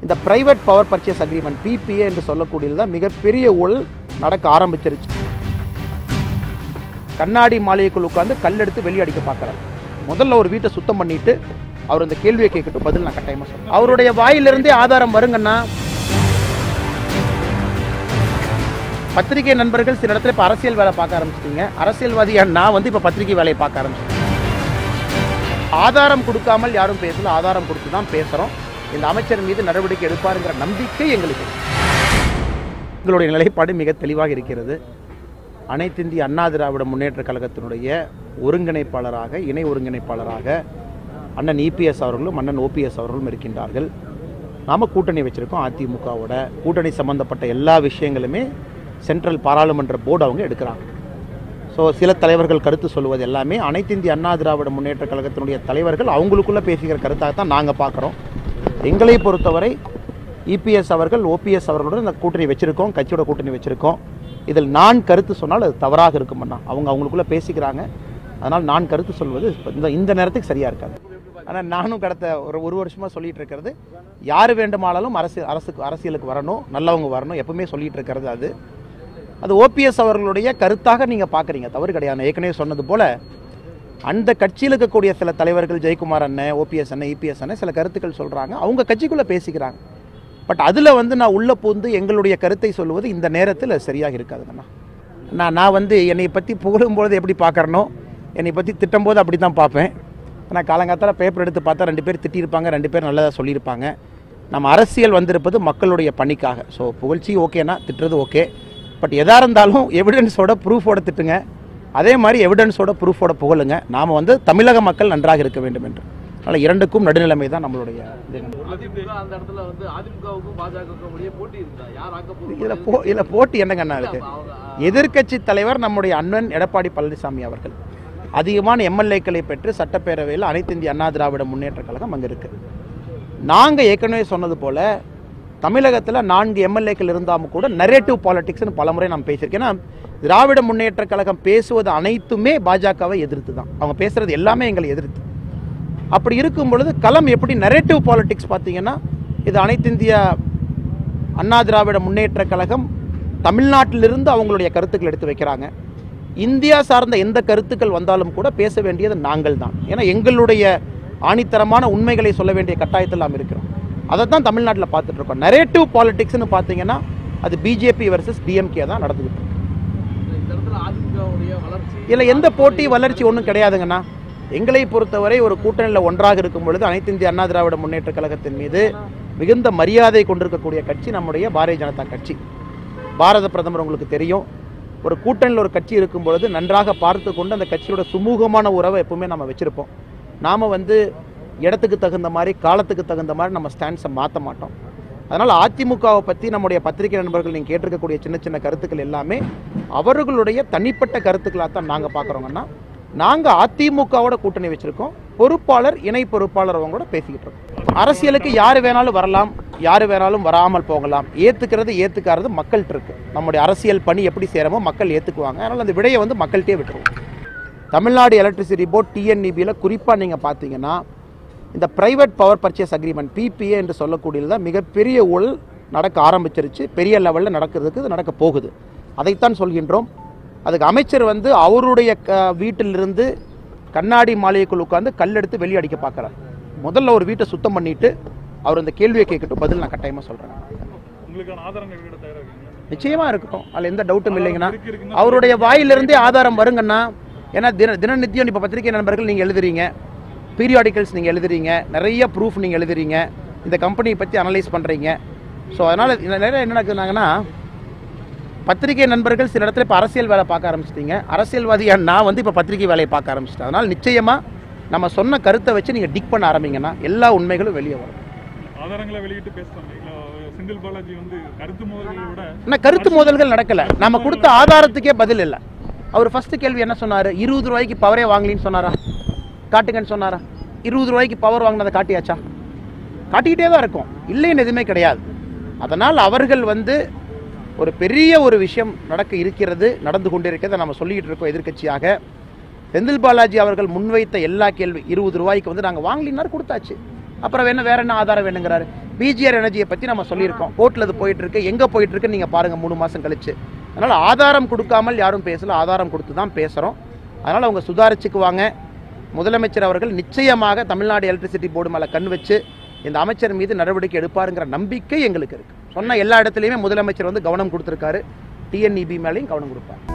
இந்த private power purchase agreement PPA என்று சொல்லக்கூடியது தான் மிகப்பெரிய ஊழல் நடக்க ஆரம்பிச்சிருச்சு கண்ணாடி மாளிகைக்குள் உட்காந்து கல் எடுத்து வெளியே அடிக்க பார்க்குறாரு முதல்ல ஒரு வீட்டை சுத்தம் பண்ணிட்டு அவர் இந்த கேள்வியை கேட்கட்டும் பதில் நான் கட்டாயமா சொல்றேன் அவருடைய வாயிலிருந்தே ஆதாரம் வருங்கன்னா பத்திரிகை நண்பர்கள் சில இடத்துல இப்போ அரசியல் வேலை பார்க்க ஆரம்பிச்சிட்டீங்க அரசியல்வாதியா நான் வந்து இப்போ பத்திரிகை வேலையை பார்க்க ஆரம்பிச்சிட்டேன் ஆதாரம் கொடுக்காமல் யாரும் பேசல ஆதாரம் கொடுத்து தான் பேசுகிறோம் இந்த அமைச்சர் மீது நடவடிக்கை எடுப்பாருங்கிற நம்பிக்கை எங்களுக்கு இருக்கு. எங்களுடைய நிலைப்பாடு மிக தெளிவாக இருக்கிறது அனைத்து இந்திய அண்ணா திராவிட முன்னேற்ற கழகத்தினுடைய ஒருங்கிணைப்பாளராக இணை ஒருங்கிணைப்பாளராக அண்ணன் இபிஎஸ் அவர்களும் அண்ணன் ஓபிஎஸ் அவர்களும் இருக்கின்றார்கள் நாம கூட்டணி வச்சிருக்கோம் அதிமுகவோட கூட்டணி சம்பந்தப்பட்ட எல்லா விஷயங்களுமே சென்ட்ரல் பாராளுமன்ற போர்டு அவங்க எடுக்கிறாங்க ஸோ சில தலைவர்கள் கருத்து சொல்லுவது எல்லாமே அனைத்து இந்திய அண்ணா திராவிட முன்னேற்ற கழகத்தினுடைய தலைவர்கள் அவங்களுக்குள்ள பேசுகிற கருத்தாகத்தான் நாங்கள் பார்க்குறோம் எங்களை பொறுத்தவரை இபிஎஸ் அவர்கள் ஓபிஎஸ் அவர்களுடன் இந்த கூட்டணி வச்சிருக்கோம் கட்சியோட கூட்டணி வச்சிருக்கோம் இதில் நான் கருத்து சொன்னால் அது தவறாக இருக்குமண்ணா அவங்க அவங்களுக்குள்ள பேசிக்கிறாங்க அதனால் நான் கருத்து சொல்வது இந்த இந்த நேரத்துக்கு சரியாக இருக்காது ஆனால் நானும் கடந்த ஒரு ஒரு வருஷமாக சொல்லிட்டு இருக்கிறது யார் வேண்டுமானாலும் அரசு அரசுக்கு அரசியலுக்கு வரணும் நல்லவங்க வரணும் எப்பவுமே சொல்லிட்டு இருக்கிறது அது அது ஓபிஎஸ் அவர்களுடைய கருத்தாக நீங்கள் பார்க்குறீங்க தவறு கிடையாது நான் ஏற்கனவே சொன்னது போல் அந்த கட்சியில் இருக்கக்கூடிய சில தலைவர்கள் ஜெயக்குமார் அண்ணன் ஓபிஎஸ் அண்ணன் இபிஎஸ் அண்ணன் சில கருத்துக்கள் சொல்கிறாங்க அவங்க கட்சிக்குள்ளே பேசிக்கிறாங்க பட் அதில் வந்து நான் உள்ளே பூந்து எங்களுடைய கருத்தை சொல்லுவது இந்த நேரத்தில் சரியாக இருக்காதுங்கண்ணா நான் நான் வந்து என்னை பற்றி புகழும்பொழுது எப்படி பார்க்குறனோ என்னை பற்றி திட்டும்போது அப்படி தான் பார்ப்பேன் ஆனால் காலங்காத்தால பேப்பர் எடுத்து பார்த்தா ரெண்டு பேர் திட்டியிருப்பாங்க ரெண்டு பேர் நல்லதாக சொல்லியிருப்பாங்க நம்ம அரசியல் வந்திருப்பது மக்களுடைய பணிக்காக ஸோ புகழ்ச்சி ஓகேனா திட்டுறது ஓகே பட் எதாக இருந்தாலும் எவிடன்ஸோட ப்ரூஃபோட திட்டுங்க அதே மாதிரி எவிடன்ஸோட ப்ரூஃபோட புகழுங்க நாம் வந்து தமிழக மக்கள் நன்றாக இருக்க வேண்டும் என்று அதனால் இரண்டுக்கும் நடுநிலைமை தான் நம்மளுடைய இது அதிமுக அந்த இடத்துல வந்து அதிமுகவுக்கும் பாஜகவுக்கும் இடையே போட்டி இருந்தா யார் ஆக்கப்பூர்வமா இதில் போ இதில் போட்டி என்னங்கண்ணா இருக்கு எதிர்க்கட்சி தலைவர் நம்முடைய அண்ணன் எடப்பாடி பழனிசாமி அவர்கள் அதிகமான எம்எல்ஏக்களை பெற்று சட்டப்பேரவையில் அனைத்து இந்திய அண்ணா திராவிட முன்னேற்ற கழகம் அங்கே இருக்கு நாங்கள் ஏற்கனவே சொன்னது போல தமிழகத்தில் நான்கு எம்எல்ஏக்கள் இருந்தாலும் கூட நரேட்டிவ் பாலிடிக்ஸ்னு பலமுறை நான் பேசியிருக்கேன் ஏன்னா திராவிட முன்னேற்ற கழகம் பேசுவது அனைத்துமே பாஜகவை எதிர்த்து தான் அவங்க பேசுறது எல்லாமே எங்களை எதிர்த்து அப்படி இருக்கும் பொழுது களம் எப்படி நரேட்டிவ் பாலிடிக்ஸ் பார்த்தீங்கன்னா இது அனைத்து இந்திய அண்ணா திராவிட முன்னேற்ற கழகம் தமிழ்நாட்டிலிருந்து அவங்களுடைய கருத்துக்கள் எடுத்து வைக்கிறாங்க இந்தியா சார்ந்த எந்த கருத்துக்கள் வந்தாலும் கூட பேச வேண்டியது நாங்கள் தான் ஏன்னா எங்களுடைய ஆணித்தரமான உண்மைகளை சொல்ல வேண்டிய கட்டாயத்தில் நாம் இருக்கிறோம் அதை தான் தமிழ்நாட்டில் பார்த்துட்டு இருக்கோம் நரேட்டிவ் பாலிடிக்ஸ்னு பார்த்தீங்கன்னா அது பிஜேபி வர்சஸ் டிஎம்கே தான் நடந்துகிட்டு இருக்கு இந்த இடத்துல அதிமுகவுடைய வளர்ச்சி இதில் எந்த போட்டி வளர்ச்சி ஒன்றும் கிடையாதுங்கண்ணா எங்களை பொறுத்தவரை ஒரு கூட்டணியில் ஒன்றாக இருக்கும் பொழுது அனைத்து இந்திய அண்ணா திராவிட முன்னேற்ற கழகத்தின் மீது மிகுந்த மரியாதை கொண்டிருக்கக்கூடிய கட்சி நம்முடைய பாரதிய ஜனதா கட்சி பாரத பிரதமர் உங்களுக்கு தெரியும் ஒரு கூட்டணியில் ஒரு கட்சி இருக்கும் பொழுது நன்றாக பார்த்து கொண்டு அந்த கட்சியோட சுமூகமான உறவை எப்பவுமே நம்ம வச்சிருப்போம் நாம் வந்து இடத்துக்கு தகுந்த மாதிரி காலத்துக்கு தகுந்த மாதிரி நம்ம ஸ்டாண்ட்ஸை மாற்ற மாட்டோம் அதனால் அதிமுகவை பற்றி நம்முடைய பத்திரிகை நண்பர்கள் நீங்கள் கேட்டிருக்கக்கூடிய சின்ன சின்ன கருத்துக்கள் எல்லாமே அவர்களுடைய தனிப்பட்ட கருத்துக்களாக தான் நாங்கள் பார்க்குறோங்கன்னா நாங்கள் அதிமுகவோட கூட்டணி வச்சுருக்கோம் பொறுப்பாளர் இணை பொறுப்பாளர் அவங்க கூட பேசிக்கிட்டு இருக்கோம் அரசியலுக்கு யார் வேணாலும் வரலாம் யார் வேணாலும் வராமல் போகலாம் ஏற்றுக்கிறது ஏற்றுக்காறது மக்கள்கிட்ட இருக்கு நம்முடைய அரசியல் பணி எப்படி சேரமோ மக்கள் ஏற்றுக்குவாங்க அதனால் அந்த விடையை வந்து மக்கள்கிட்டே விட்டுருவோம் தமிழ்நாடு எலக்ட்ரிசிட்டி போர்ட் டிஎன்இபியில் குறிப்பாக நீங்கள் பார்த்தீங்கன்னா இந்த private power purchase agreement PPA என்று சொல்லக்கூடியது தான் மிகப்பெரிய ஊழல் நடக்க ஆரம்பிச்சிருச்சு பெரிய லெவலில் நடக்கிறதுக்கு இது நடக்க போகுது அதைத்தான் சொல்கின்றோம் அதுக்கு அமைச்சர் வந்து அவருடைய க வீட்டிலிருந்து கண்ணாடி மாளிகைக்குள் உட்காந்து கல் எடுத்து வெளியே அடிக்க பார்க்குறாரு முதல்ல ஒரு வீட்டை சுத்தம் பண்ணிட்டு அவர் இந்த கேள்வியை கேட்கட்டும் பதில் நான் கட்டாயமாக சொல்கிறேன் உங்களுக்கான ஆதாரங்கள் இருக்க தயாரா இருக்கீங்களா நிச்சயமாக இருக்கட்டும் அதில் எந்த டவுட்டும் இல்லைங்கண்ணா இருக்கு, இருக்குன்னா அவருடைய வாயிலிருந்தே ஆதாரம் வருங்கண்ணா ஏன்னா தின தினநித்தியம் இப்போ பத்திரிகை நண்பர்கள் நீங்கள் எழுதுறீங்க பீரியாடிக்கல்ஸ் நீங்கள் எழுதுறீங்க நிறைய ப்ரூஃப் நீங்கள் எழுதுறீங்க இந்த கம்பெனியை பற்றி அனலைஸ் பண்ணுறீங்க ஸோ அதனால் நிறைய என்ன நடக்குதுனாங்கன்னா பத்திரிகை நண்பர்கள் சில இடத்துல இப்போ அரசியல் வேலை பார்க்க ஆரம்பிச்சிட்டீங்க அரசியல்வாதியா நான் வந்து இப்போ பத்திரிகை வேலையை பார்க்க ஆரம்பிச்சிட்டேன் அதனால் நிச்சயமாக நம்ம சொன்ன கருத்தை வச்சு நீங்கள் டிக் பண்ண ஆரம்பிங்கன்னா எல்லா உண்மைகளும் வெளியே வரும் ஆதாரங்களை வெளியிட்டு பேசுறாங்க இல்ல, செந்தில் பாலாஜி வந்து கருத்து மோதல்களை விட ஆனால் கருத்து மோதல்கள் நடக்கல நம்ம கொடுத்த ஆதாரத்துக்கே பதில் இல்லை அவர் ஃபர்ஸ்ட் கேள்வி என்ன சொன்னார் இருபது ரூபாய்க்கு பவரே வாங்கலின்னு சொன்னாரா காட்டுங்கன்னு சொன்னாரா இருபது ரூபாய்க்கு பவர் வாங்கினதை காட்டியாச்சா காட்டிக்கிட்டே தான் இருக்கும் இல்லைன்னு எதுவுமே கிடையாது அதனால் அவர்கள் வந்து ஒரு பெரிய ஒரு விஷயம் நடக்க இருக்கிறது நடந்து கொண்டிருக்கிறதை நம்ம சொல்லிக்கிட்டு இருக்கோம் எதிர்க்கட்சியாக செந்தில் பாலாஜி அவர்கள் முன்வைத்த எல்லா கேள்வி இருபது ரூபாய்க்கு வந்து நாங்கள் வாங்கலினார் கொடுத்தாச்சு அப்புறம் வேணும் வேற என்ன ஆதாரம் வேணுங்கிறாரு பிஜிஆர் எனர்ஜியை பற்றி நம்ம சொல்லியிருக்கோம் கோர்ட்டில் அது போயிட்டு இருக்கு எங்கே போயிட்டு இருக்குன்னு நீங்கள் பாருங்கள் மூணு மாதம் கழிச்சு அதனால் ஆதாரம் கொடுக்காமல் யாரும் பேசல ஆதாரம் கொடுத்து தான் பேசுகிறோம் அதனால் அவங்க சுதாரிச்சுக்குவாங்க முதலமைச்சர் அவர்கள் நிச்சயமாக தமிழ்நாடு எலக்ட்ரிசிட்டி போர்டு மேலே கண் வச்சு இந்த அமைச்சர் மீது நடவடிக்கை எடுப்பாருங்கிற நம்பிக்கை எங்களுக்கு இருக்குது சொன்ன எல்லா இடத்துலையுமே முதலமைச்சர் வந்து கவனம் கொடுத்துருக்காரு டிஎன்இபி மேலேயும் கவனம் கொடுப்பார்